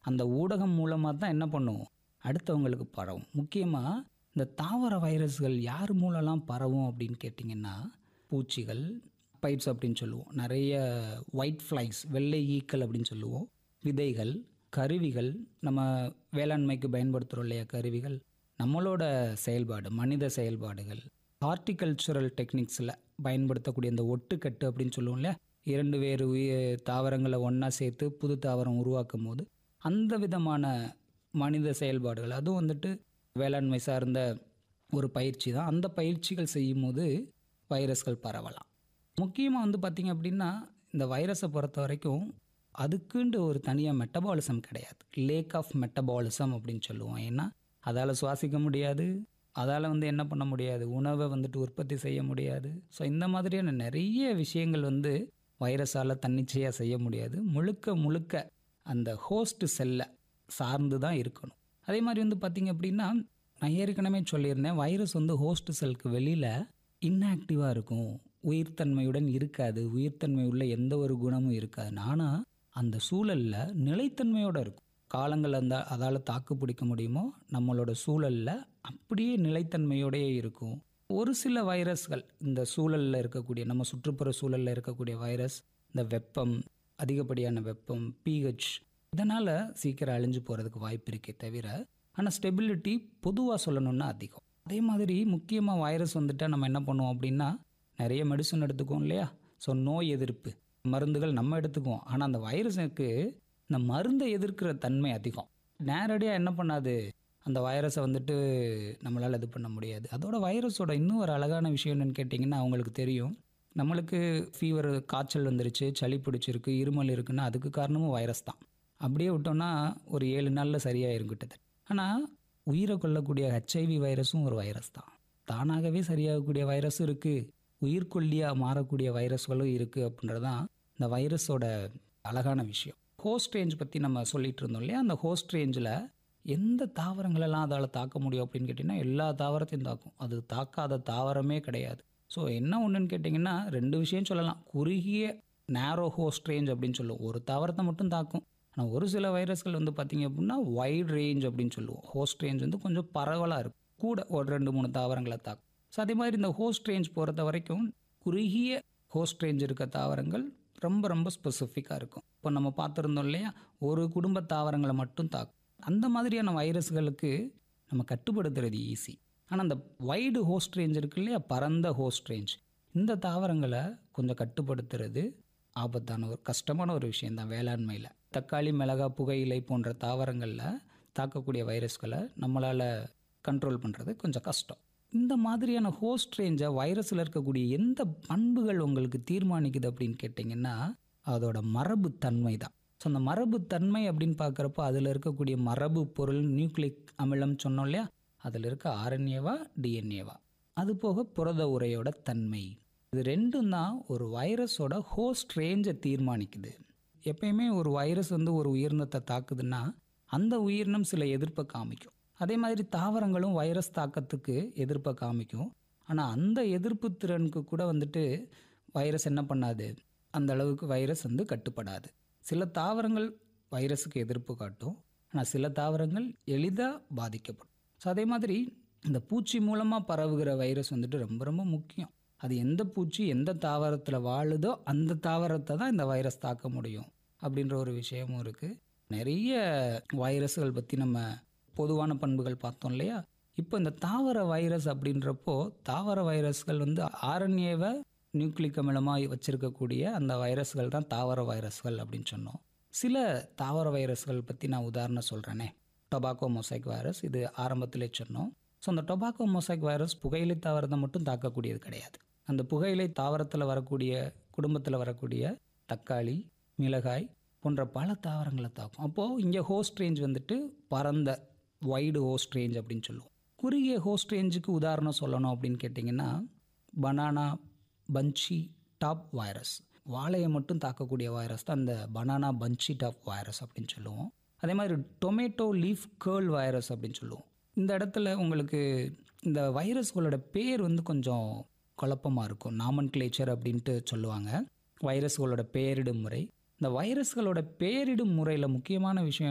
அந்த ஊடகம் மூலமாக தான் என்ன பண்ணும் அடுத்தவங்களுக்கு பரவும் முக்கியமாக இந்த தாவர வைரஸ்கள் யார் மூலம்லாம் பரவும் அப்படின்னு கேட்டிங்கன்னா பூச்சிகள் பைப்ஸ் அப்படின்னு சொல்லுவோம் நிறைய ஒயிட் ஃப்ளைஸ் வெள்ளை ஈக்கள் அப்படின்னு சொல்லுவோம் விதைகள் கருவிகள் நம்ம வேளாண்மைக்கு பயன்படுத்துகிறோம் இல்லையா கருவிகள் நம்மளோட செயல்பாடு மனித செயல்பாடுகள் ஹார்டிகல்ச்சுரல் டெக்னிக்ஸில் பயன்படுத்தக்கூடிய இந்த ஒட்டுக்கட்டு அப்படின்னு சொல்லுவோம் இல்லையா இரண்டு வேறு உயிர் தாவரங்களை ஒன்றா சேர்த்து புது தாவரம் உருவாக்கும் போது அந்த விதமான மனித செயல்பாடுகள் அதுவும் வந்துட்டு வேளாண்மை சார்ந்த ஒரு பயிற்சி தான் அந்த பயிற்சிகள் செய்யும் போது வைரஸ்கள் பரவலாம் முக்கியமாக வந்து பார்த்திங்க அப்படின்னா இந்த வைரஸை பொறுத்த வரைக்கும் அதுக்குண்டு ஒரு தனியாக மெட்டபாலிசம் கிடையாது லேக் ஆஃப் மெட்டபாலிசம் அப்படின்னு சொல்லுவோம் ஏன்னா அதால் சுவாசிக்க முடியாது அதால் வந்து என்ன பண்ண முடியாது உணவை வந்துட்டு உற்பத்தி செய்ய முடியாது ஸோ இந்த மாதிரியான நிறைய விஷயங்கள் வந்து வைரஸால் தன்னிச்சையாக செய்ய முடியாது முழுக்க முழுக்க அந்த ஹோஸ்ட் செல்லை சார்ந்து தான் இருக்கணும் அதே மாதிரி வந்து பார்த்திங்க அப்படின்னா நான் ஏற்கனவே சொல்லியிருந்தேன் வைரஸ் வந்து ஹோஸ்ட் செல்க்கு வெளியில் இன்ஆக்டிவாக இருக்கும் உயிர்த்தன்மையுடன் இருக்காது உயிர்த்தன்மை உள்ள எந்த ஒரு குணமும் இருக்காது ஆனால் அந்த சூழலில் நிலைத்தன்மையோடு இருக்கும் காலங்கள் அந்த அதால் தாக்கு பிடிக்க முடியுமோ நம்மளோட சூழலில் அப்படியே நிலைத்தன்மையோடயே இருக்கும் ஒரு சில வைரஸ்கள் இந்த சூழலில் இருக்கக்கூடிய நம்ம சுற்றுப்புற சூழலில் இருக்கக்கூடிய வைரஸ் இந்த வெப்பம் அதிகப்படியான வெப்பம் பிஹெச் இதனால் சீக்கிரம் அழிஞ்சு போகிறதுக்கு வாய்ப்பு இருக்கே தவிர ஆனால் ஸ்டெபிலிட்டி பொதுவாக சொல்லணும்னா அதிகம் அதே மாதிரி முக்கியமாக வைரஸ் வந்துட்டால் நம்ம என்ன பண்ணுவோம் அப்படின்னா நிறைய மெடிசன் எடுத்துக்குவோம் இல்லையா ஸோ நோய் எதிர்ப்பு மருந்துகள் நம்ம எடுத்துக்குவோம் ஆனால் அந்த வைரஸுக்கு இந்த மருந்தை எதிர்க்கிற தன்மை அதிகம் நேரடியாக என்ன பண்ணாது அந்த வைரஸை வந்துட்டு நம்மளால் இது பண்ண முடியாது அதோட வைரஸோட இன்னும் ஒரு அழகான விஷயம் என்னன்னு கேட்டிங்கன்னா அவங்களுக்கு தெரியும் நம்மளுக்கு ஃபீவர் காய்ச்சல் வந்துருச்சு சளி பிடிச்சிருக்கு இருமல் இருக்குன்னா அதுக்கு காரணமும் வைரஸ் தான் அப்படியே விட்டோம்னா ஒரு ஏழு நாளில் சரியாயிரும் கிட்டத்தட்ட ஆனால் உயிரை கொல்லக்கூடிய ஹெச்ஐவி வைரஸும் ஒரு வைரஸ் தான் தானாகவே சரியாகக்கூடிய வைரஸும் இருக்குது உயிர்கொல்லியாக மாறக்கூடிய வைரஸ்களும் இருக்குது அப்படின்றது தான் இந்த வைரஸோட அழகான விஷயம் ஹோஸ்ட் ரேஞ்ச் பற்றி நம்ம சொல்லிட்டு இருந்தோம் இல்லையா அந்த ஹோஸ்ட் ரேஞ்சில் எந்த தாவரங்களெல்லாம் அதால் தாக்க முடியும் அப்படின்னு கேட்டிங்கன்னா எல்லா தாவரத்தையும் தாக்கும் அது தாக்காத தாவரமே கிடையாது ஸோ என்ன ஒன்றுன்னு கேட்டிங்கன்னா ரெண்டு விஷயம் சொல்லலாம் குறுகிய நேரோ ஹோஸ்ட் ரேஞ்ச் அப்படின்னு சொல்லுவோம் ஒரு தாவரத்தை மட்டும் தாக்கும் ஆனால் ஒரு சில வைரஸ்கள் வந்து பார்த்திங்க அப்படின்னா வைட் ரேஞ்ச் அப்படின்னு சொல்லுவோம் ஹோஸ்ட் ரேஞ்ச் வந்து கொஞ்சம் பரவலாக இருக்கும் கூட ஒரு ரெண்டு மூணு தாவரங்களை தாக்கும் ஸோ அதே மாதிரி இந்த ஹோஸ்ட் ரேஞ்ச் பொறுத்த வரைக்கும் குறுகிய ஹோஸ்ட் ரேஞ்ச் இருக்க தாவரங்கள் ரொம்ப ரொம்ப ஸ்பெசிஃபிக்காக இருக்கும் இப்போ நம்ம பார்த்துருந்தோம் இல்லையா ஒரு குடும்ப தாவரங்களை மட்டும் தாக்கும் அந்த மாதிரியான வைரஸ்களுக்கு நம்ம கட்டுப்படுத்துறது ஈஸி ஆனால் அந்த வைடு ஹோஸ்ட் ரேஞ்ச் இருக்கு இல்லையா பரந்த ஹோஸ்ட் ரேஞ்ச் இந்த தாவரங்களை கொஞ்சம் கட்டுப்படுத்துறது ஆபத்தான ஒரு கஷ்டமான ஒரு விஷயம் தான் வேளாண்மையில் தக்காளி மிளகா புகையிலை போன்ற தாவரங்களில் தாக்கக்கூடிய வைரஸ்களை நம்மளால் கண்ட்ரோல் பண்ணுறது கொஞ்சம் கஷ்டம் இந்த மாதிரியான ஹோஸ்ட் ரேஞ்சை வைரஸில் இருக்கக்கூடிய எந்த பண்புகள் உங்களுக்கு தீர்மானிக்குது அப்படின்னு கேட்டிங்கன்னா அதோட மரபு தன்மை தான் ஸோ அந்த மரபு தன்மை அப்படின்னு பார்க்குறப்போ அதில் இருக்கக்கூடிய மரபு பொருள் நியூக்ளிக் அமிலம் சொன்னோம் இல்லையா அதில் இருக்க ஆர்என்ஏவா டிஎன்ஏவா அது போக புரத உரையோட தன்மை இது ரெண்டும் தான் ஒரு வைரஸோட ஹோஸ்ட் ரேஞ்சை தீர்மானிக்குது எப்பயுமே ஒரு வைரஸ் வந்து ஒரு உயிரினத்தை தாக்குதுன்னா அந்த உயிரினம் சில எதிர்ப்பை காமிக்கும் அதே மாதிரி தாவரங்களும் வைரஸ் தாக்கத்துக்கு எதிர்ப்பை காமிக்கும் ஆனால் அந்த எதிர்ப்பு திறனுக்கு கூட வந்துட்டு வைரஸ் என்ன பண்ணாது அந்த அளவுக்கு வைரஸ் வந்து கட்டுப்படாது சில தாவரங்கள் வைரஸுக்கு எதிர்ப்பு காட்டும் ஆனால் சில தாவரங்கள் எளிதாக பாதிக்கப்படும் ஸோ அதே மாதிரி இந்த பூச்சி மூலமாக பரவுகிற வைரஸ் வந்துட்டு ரொம்ப ரொம்ப முக்கியம் அது எந்த பூச்சி எந்த தாவரத்தில் வாழுதோ அந்த தாவரத்தை தான் இந்த வைரஸ் தாக்க முடியும் அப்படின்ற ஒரு விஷயமும் இருக்குது நிறைய வைரஸ்கள் பற்றி நம்ம பொதுவான பண்புகள் பார்த்தோம் இல்லையா இப்போ இந்த தாவர வைரஸ் அப்படின்றப்போ தாவர வைரஸ்கள் வந்து ஆர்என்ஏவை நியூக்ளிக் அமிலமாக வச்சிருக்கக்கூடிய அந்த வைரஸ்கள் தான் தாவர வைரஸ்கள் அப்படின்னு சொன்னோம் சில தாவர வைரஸ்கள் பற்றி நான் உதாரணம் சொல்கிறேனே டொபாக்கோ மொசைக் வைரஸ் இது ஆரம்பத்திலே சொன்னோம் ஸோ அந்த டொபாக்கோ மொசைக் வைரஸ் புகையிலை தாவரத்தை மட்டும் தாக்கக்கூடியது கிடையாது அந்த புகையிலை தாவரத்தில் வரக்கூடிய குடும்பத்தில் வரக்கூடிய தக்காளி மிளகாய் போன்ற பல தாவரங்களை தாக்கும் அப்போது இங்கே ஹோஸ்ட் ரேஞ்ச் வந்துட்டு பரந்த வைடு ஹோஸ்ட் ரேஞ்ச் அப்படின்னு சொல்லுவோம் குறுகிய ஹோஸ்ட் ரேஞ்சுக்கு உதாரணம் சொல்லணும் அப்படின்னு கேட்டிங்கன்னா பனானா பஞ்சி டாப் வைரஸ் வாழையை மட்டும் தாக்கக்கூடிய வைரஸ் தான் அந்த பனானா பஞ்சி டாப் வைரஸ் அப்படின்னு சொல்லுவோம் அதே மாதிரி டொமேட்டோ லீஃப் கேர்ள் வைரஸ் அப்படின்னு சொல்லுவோம் இந்த இடத்துல உங்களுக்கு இந்த வைரஸ்களோட பேர் வந்து கொஞ்சம் குழப்பமாக இருக்கும் நாமன் கிளேச்சர் அப்படின்ட்டு சொல்லுவாங்க வைரஸ்களோட பெயரிடும் முறை இந்த வைரஸ்களோட பெயரிடும் முறையில் முக்கியமான விஷயம்